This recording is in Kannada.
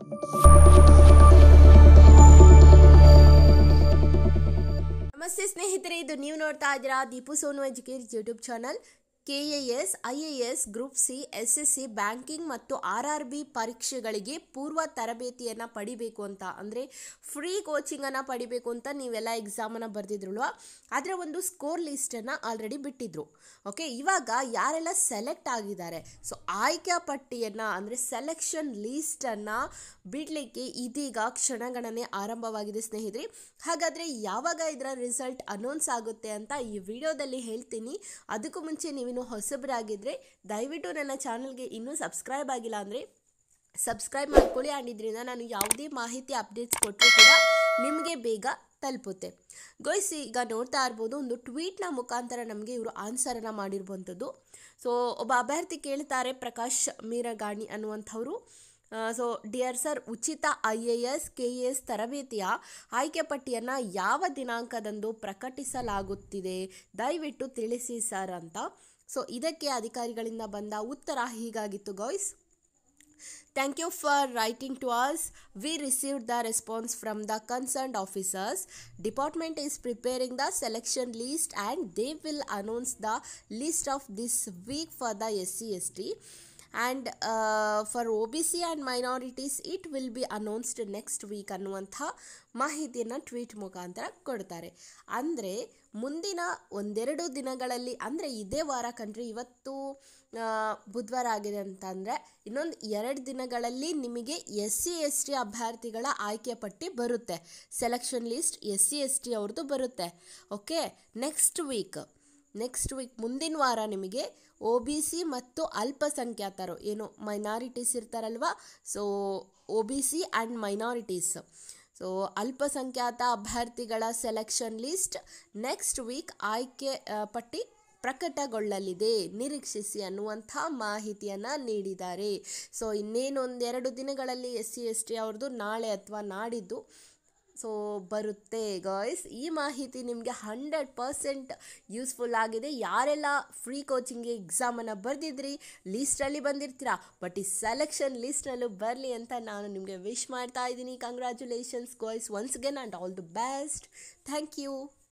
ನಮಸ್ತೆ ಸ್ನೇಹಿತರೆ ಇದು ನೀವು ನೋಡ್ತಾ ಇದ್ದೀರಾ Deepu Sonu educate YouTube channel K A S I A S group C S S C banking ಮತ್ತು ಆರ್ ಆರ್ ಬಿ ಪರೀಕ್ಷೆಗಳಿಗೆ ಪೂರ್ವ ತರಬೇತಿಯನ್ನು ಪಡಿಬೇಕು ಅಂತ ಅಂದರೆ ಫ್ರೀ ಕೋಚಿಂಗನ್ನು ಪಡಿಬೇಕು ಅಂತ ನೀವೆಲ್ಲ ಎಕ್ಸಾಮನ್ನು ಬರೆದಿದ್ರಲ್ವ ಅದರ ಒಂದು ಸ್ಕೋರ್ ಲಿಸ್ಟನ್ನು ಆಲ್ರೆಡಿ ಬಿಟ್ಟಿದ್ರು ಓಕೆ ಇವಾಗ ಯಾರೆಲ್ಲ ಸೆಲೆಕ್ಟ್ ಆಗಿದ್ದಾರೆ ಸೊ ಆಯ್ಕೆ ಪಟ್ಟಿಯನ್ನು ಅಂದರೆ ಸೆಲೆಕ್ಷನ್ ಲೀಸ್ಟನ್ನು ಬಿಡಲಿಕ್ಕೆ ಇದೀಗ ಕ್ಷಣಗಣನೆ ಆರಂಭವಾಗಿದೆ ಸ್ನೇಹಿತರೆ ಹಾಗಾದರೆ ಯಾವಾಗ ಇದರ ರಿಸಲ್ಟ್ ಅನೌನ್ಸ್ ಆಗುತ್ತೆ ಅಂತ ಈ ವಿಡಿಯೋದಲ್ಲಿ ಹೇಳ್ತೀನಿ ಅದಕ್ಕೂ ಮುಂಚೆ ನೀವಿನ್ನು ಹೊಸಬರಾಗಿದ್ದರೆ ದಯವಿಟ್ಟು ನನ್ನ ಚಾನಲ್ಗೆ ಇನ್ನೂ ಸಬ್ಸ್ಕ್ರೈಬ್ ಆಗಿಲ್ಲ ಅಂದರೆ ಸಬ್ಸ್ಕ್ರೈಬ್ ಮಾಡ್ಕೊಳ್ಳಿ ಆ್ಯಂಡ್ ಇದರಿಂದ ನಾನು ಯಾವುದೇ ಮಾಹಿತಿ ಅಪ್ಡೇಟ್ಸ್ ಕೊಟ್ಟರು ಕೂಡ ನಿಮಗೆ ಬೇಗ ತಲುಪುತ್ತೆ ಗೋಯ್ಸ್ ಈಗ ನೋಡ್ತಾ ಇರ್ಬೋದು ಒಂದು ಟ್ವೀಟ್ನ ಮುಖಾಂತರ ನಮಗೆ ಇವರು ಆನ್ಸರನ್ನು ಮಾಡಿರುವಂಥದ್ದು ಸೊ ಒಬ್ಬ ಅಭ್ಯರ್ಥಿ ಕೇಳ್ತಾರೆ ಪ್ರಕಾಶ್ ಮೀರಗಾಣಿ ಅನ್ನುವಂಥವ್ರು ಸೊ ಡಿಯರ್ ಸರ್ ಉಚಿತ I A S K A S ತರಬೇತಿಯ ಆಯ್ಕೆ ಪಟ್ಟಿಯನ್ನು ಯಾವ ದಿನಾಂಕದಂದು ಪ್ರಕಟಿಸಲಾಗುತ್ತಿದೆ ದಯವಿಟ್ಟು ತಿಳಿಸಿ ಸರ್ ಅಂತ ಸೊ ಇದಕ್ಕೆ ಅಧಿಕಾರಿಗಳಿಂದ ಬಂದ ಉತ್ತರ ಹೀಗಾಗಿತ್ತು guys Thank you for writing to us. We received the response from the concerned officers. Department is preparing the selection list and they will announce the list of this week for the SC ST. And uh, for OBC and minorities, it will be announced next week ಅನ್ನುವಂಥ ಮಾಹಿತಿಯನ್ನು ಟ್ವೀಟ್ ಮುಖಾಂತರ ಕೊಡ್ತಾರೆ ಅಂದರೆ ಮುಂದಿನ ಒಂದೆರಡು ದಿನಗಳಲ್ಲಿ ಅಂದರೆ ಇದೇ ವಾರ ಕಂಡ್ರೆ ಇವತ್ತು ಆ, ಬುಧವಾರ ಆಗಿದೆ ಅಂತಂದರೆ ಇನ್ನೊಂದು ಎರಡು ದಿನಗಳಲ್ಲಿ ನಿಮಗೆ ಎಸ್ ಸಿ ಎಸ್ ಟಿ ಅಭ್ಯರ್ಥಿಗಳ ಆಯ್ಕೆ ಪಟ್ಟಿ ಬರುತ್ತೆ selection list S C S T ಅವ್ರದ್ದು ಬರುತ್ತೆ okay next week next week ಮುಂದಿನ ವಾರ ನಿಮಗೆ ಒ ಬಿ ಸಿ ಮತ್ತು ಅಲ್ಪಸಂಖ್ಯಾತರು ಏನು ಮೈನಾರಿಟೀಸ್ ಇರ್ತಾರಲ್ವ so O B C and minorities so ಅಲ್ಪಸಂಖ್ಯಾತ ಅಭ್ಯರ್ಥಿಗಳ ಸೆಲೆಕ್ಷನ್ ಲಿಸ್ಟ್ ನೆಕ್ಸ್ಟ್ ವೀಕ್ ಆಯ್ಕೆ ಆ, ಪಟ್ಟಿ ಪ್ರಕಟಗೊಳ್ಳಲಿದೆ ನಿರೀಕ್ಷಿಸಿ ಅನ್ನುವಂಥ ಮಾಹಿತಿಯನ್ನು ನೀಡಿದ್ದಾರೆ ಸೊ ಇನ್ನೇನೊಂದೆರಡು ದಿನಗಳಲ್ಲಿ ಎಸ್ ಸಿ ಎಸ್ ಟಿ ಅವ್ರದ್ದು ನಾಳೆ ಅಥವಾ ನಾಡಿದ್ದು ಸೊ ಬರುತ್ತೆ ಗಾಯ್ಸ್ ಈ ಮಾಹಿತಿ ನಿಮಗೆ ಹಂಡ್ರೆಡ್ ಪರ್ಸೆಂಟ್ ಯೂಸ್ಫುಲ್ ಆಗಿದೆ ಯಾರೆಲ್ಲ ಫ್ರೀ ಕೋಚಿಂಗ್ಗೆ ಎಕ್ಸಾಮನ್ನು ಬರೆದಿದ್ರಿ ಲೀಸ್ಟಲ್ಲಿ ಬಂದಿರ್ತೀರಾ ಬಟ್ ಈ ಸೆಲೆಕ್ಷನ್ ಲೀಸ್ಟ್ನಲ್ಲೂ ಬರಲಿ ಅಂತ ನಾನು ನಿಮಗೆ ವಿಶ್ ಮಾಡ್ತಾ ಇದ್ದೀನಿ congratulations guys once again and all the best thank you